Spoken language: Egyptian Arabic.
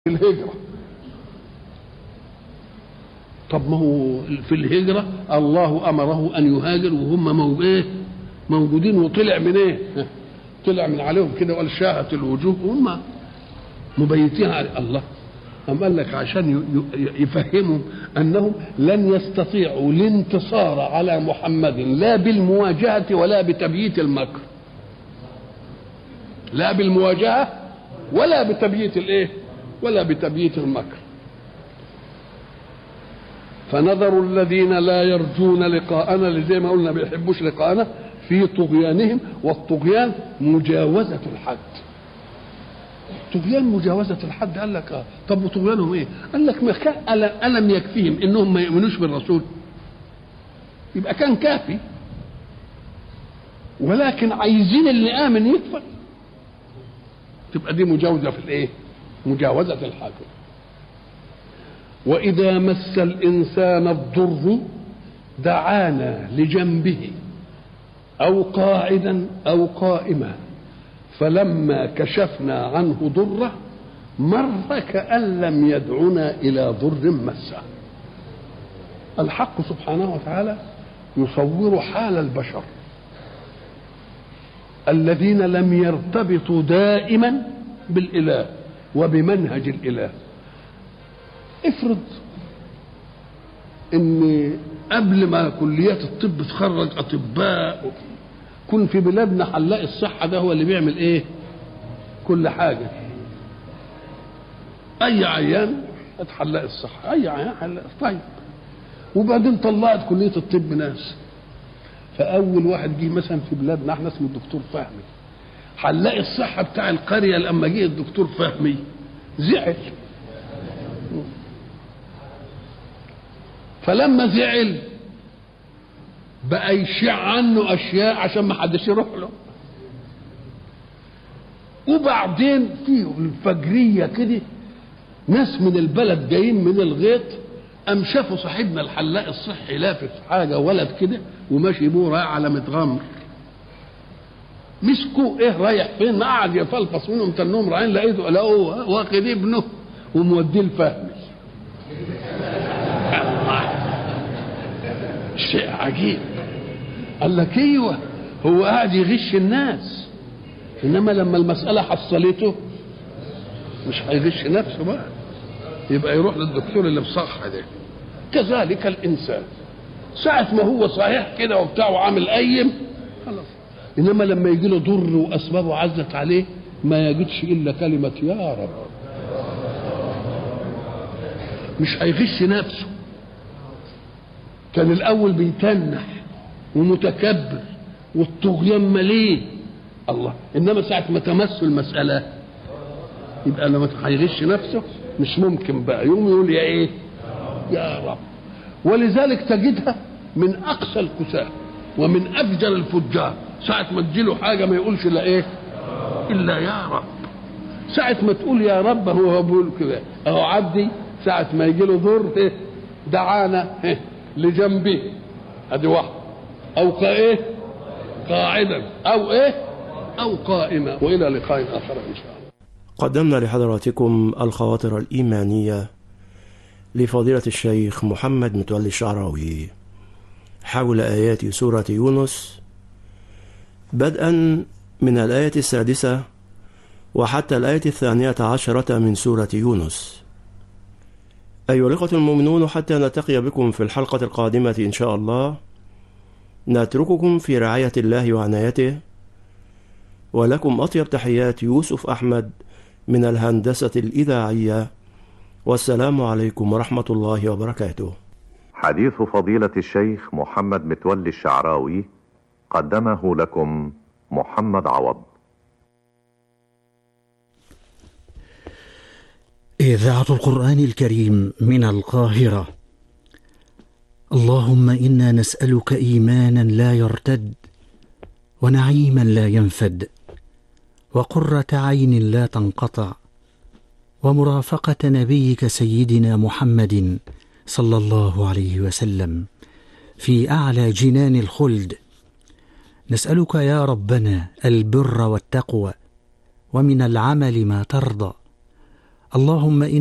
الهجرة طب ما هو في الهجرة الله أمره أن يهاجر وهم مو إيه موجودين وطلع من إيه طلع من عليهم كده وقال شاهت الوجوه وهم مبيتين على الله أم قال لك عشان يفهموا أنهم لن يستطيعوا الانتصار على محمد لا بالمواجهة ولا بتبييت المكر لا بالمواجهة ولا بتبييت الإيه ولا بتبييت المكر فنظر الذين لا يرجون لقاءنا اللي زي ما قلنا ما بيحبوش لقاءنا في طغيانهم والطغيان مجاوزة الحد طغيان مجاوزة الحد قال لك اه طب وطغيانهم ايه؟ قال لك ما كان ألم يكفيهم انهم ما يؤمنوش بالرسول يبقى كان كافي ولكن عايزين اللي آمن يكفر تبقى دي مجاوزة في الايه؟ مجاوزة الحد وإذا مس الإنسان الضر دعانا لجنبه أو قاعدا أو قائما فلما كشفنا عنه ضره مر كأن لم يدعنا إلى ضر مسه الحق سبحانه وتعالى يصور حال البشر الذين لم يرتبطوا دائما بالإله وبمنهج الإله افرض ان قبل ما كليات الطب تخرج اطباء كن في بلادنا حلاق الصحه ده هو اللي بيعمل ايه كل حاجه اي عيان حلاق الصحه اي عيان حلاق طيب وبعدين طلعت كليه الطب ناس فاول واحد جه مثلا في بلادنا احنا اسمه الدكتور فهمي حلاق الصحه بتاع القريه لما جه الدكتور فهمي زعل فلما زعل بقى يشيع عنه اشياء عشان ما حدش يروح له وبعدين في الفجريه كده ناس من البلد جايين من الغيط قام شافوا صاحبنا الحلاق الصحي لافف حاجه ولد كده وماشي بيه رايح على متغمر مسكوه ايه رايح فين ما قعد يفلفص منهم تنهم رايحين لقيته لقوه واخد ابنه وموديه الفهمي شيء عجيب قال لك ايوه هو قاعد يغش الناس انما لما المساله حصلته مش هيغش نفسه بقى يبقى يروح للدكتور اللي مصح ده كذلك الانسان ساعة ما هو صحيح كده وبتاع وعامل قيم خلاص انما لما يجي له ضر واسبابه عزت عليه ما يجدش الا كلمة يا رب مش هيغش نفسه كان الاول بيتنح ومتكبر والطغيان مليه الله انما ساعه ما تمس المساله يبقى لما هيغش نفسه مش ممكن بقى يوم يقول يا ايه يا رب ولذلك تجدها من اقسى الكساه ومن افجر الفجار ساعه ما تجيله حاجه ما يقولش الا ايه الا يا رب ساعه ما تقول يا رب هو بيقول كده اهو عبدي ساعه ما يجي له ضر إيه؟ دعانا إيه؟ لجنبه ادي واحد او كايه قاعدا او ايه او قائما والى لقاء اخر ان شاء الله قدمنا لحضراتكم الخواطر الإيمانية لفضيلة الشيخ محمد متولي الشعراوي حول آيات سورة يونس بدءا من الآية السادسة وحتى الآية الثانية عشرة من سورة يونس أيها الإخوة المؤمنون حتى نلتقي بكم في الحلقة القادمة إن شاء الله نترككم في رعاية الله وعنايته ولكم أطيب تحيات يوسف أحمد من الهندسة الإذاعية والسلام عليكم ورحمة الله وبركاته حديث فضيلة الشيخ محمد متولي الشعراوي قدمه لكم محمد عوض إذاعة القرآن الكريم من القاهرة اللهم إنا نسألك إيمانا لا يرتد ونعيما لا ينفد وقرة عين لا تنقطع ومرافقة نبيك سيدنا محمد صلى الله عليه وسلم في أعلى جنان الخلد نسألك يا ربنا البر والتقوى ومن العمل ما ترضى اللهم